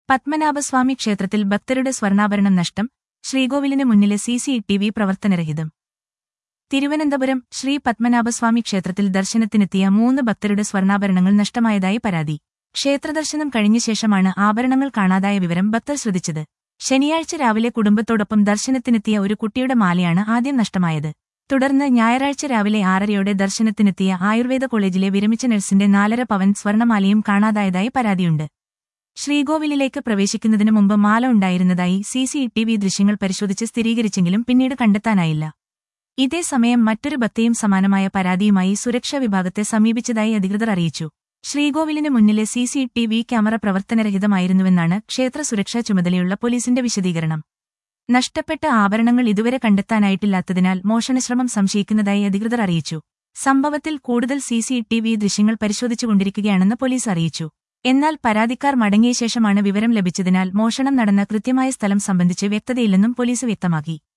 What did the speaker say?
പത്മനാഭസ്വാമി ക്ഷേത്രത്തിൽ ഭക്തരുടെ സ്വർണ്ണാഭരണം നഷ്ടം ശ്രീകോവിലിന് മുന്നിലെ സി സി ടി വി പ്രവർത്തനരഹിതം തിരുവനന്തപുരം ശ്രീ പത്മനാഭസ്വാമി ക്ഷേത്രത്തിൽ ദർശനത്തിനെത്തിയ മൂന്ന് ഭക്തരുടെ സ്വർണ്ണാഭരണങ്ങൾ നഷ്ടമായതായി പരാതി ക്ഷേത്രദർശനം കഴിഞ്ഞ ശേഷമാണ് ആഭരണങ്ങൾ കാണാതായ വിവരം ഭക്തർ ശ്രദ്ധിച്ചത് ശനിയാഴ്ച രാവിലെ കുടുംബത്തോടൊപ്പം ദർശനത്തിനെത്തിയ ഒരു കുട്ടിയുടെ മാലയാണ് ആദ്യം നഷ്ടമായത് തുടർന്ന് ഞായറാഴ്ച രാവിലെ ആറരയോടെ ദർശനത്തിനെത്തിയ ആയുർവേദ കോളേജിലെ വിരമിച്ച നഴ്സിന്റെ നാലര പവൻ സ്വർണ്ണമാലയും കാണാതായതായി പരാതിയുണ്ട് ശ്രീകോവിലിലേക്ക് പ്രവേശിക്കുന്നതിനു മുമ്പ് മാല ഉണ്ടായിരുന്നതായി സി സി ടി വി ദൃശ്യങ്ങൾ പരിശോധിച്ച് സ്ഥിരീകരിച്ചെങ്കിലും പിന്നീട് കണ്ടെത്താനായില്ല ഇതേസമയം മറ്റൊരു ഭക്തയും സമാനമായ പരാതിയുമായി സുരക്ഷാ വിഭാഗത്തെ സമീപിച്ചതായി അധികൃതർ അറിയിച്ചു ശ്രീകോവിലിന് മുന്നിലെ C C T V camera പ്രവർത്തനരഹിതമായിരുന്നുവെന്നാണ് ക്ഷേത്ര സുരക്ഷാ ചുമതലയുള്ള പോലീസിന്റെ വിശദീകരണം നഷ്ടപ്പെട്ട ആഭരണങ്ങൾ ഇതുവരെ കണ്ടെത്താനായിട്ടില്ലാത്തതിനാൽ മോഷണശ്രമം സംശയിക്കുന്നതായി അധികൃതർ അറിയിച്ചു സംഭവത്തിൽ കൂടുതൽ സി സി ടി വി ദൃശ്യങ്ങൾ പരിശോധിച്ചുകൊണ്ടിരിക്കുകയാണെന്ന് പോലീസ് അറിയിച്ചു എന്നാൽ പരാതിക്കാർ മടങ്ങിയ ശേഷമാണ് വിവരം ലഭിച്ചതിനാൽ മോഷണം നടന്ന കൃത്യമായ സ്ഥലം സംബന്ധിച്ച് വ്യക്തതയില്ലെന്നും പോലീസ് വ്യക്തമാക്കി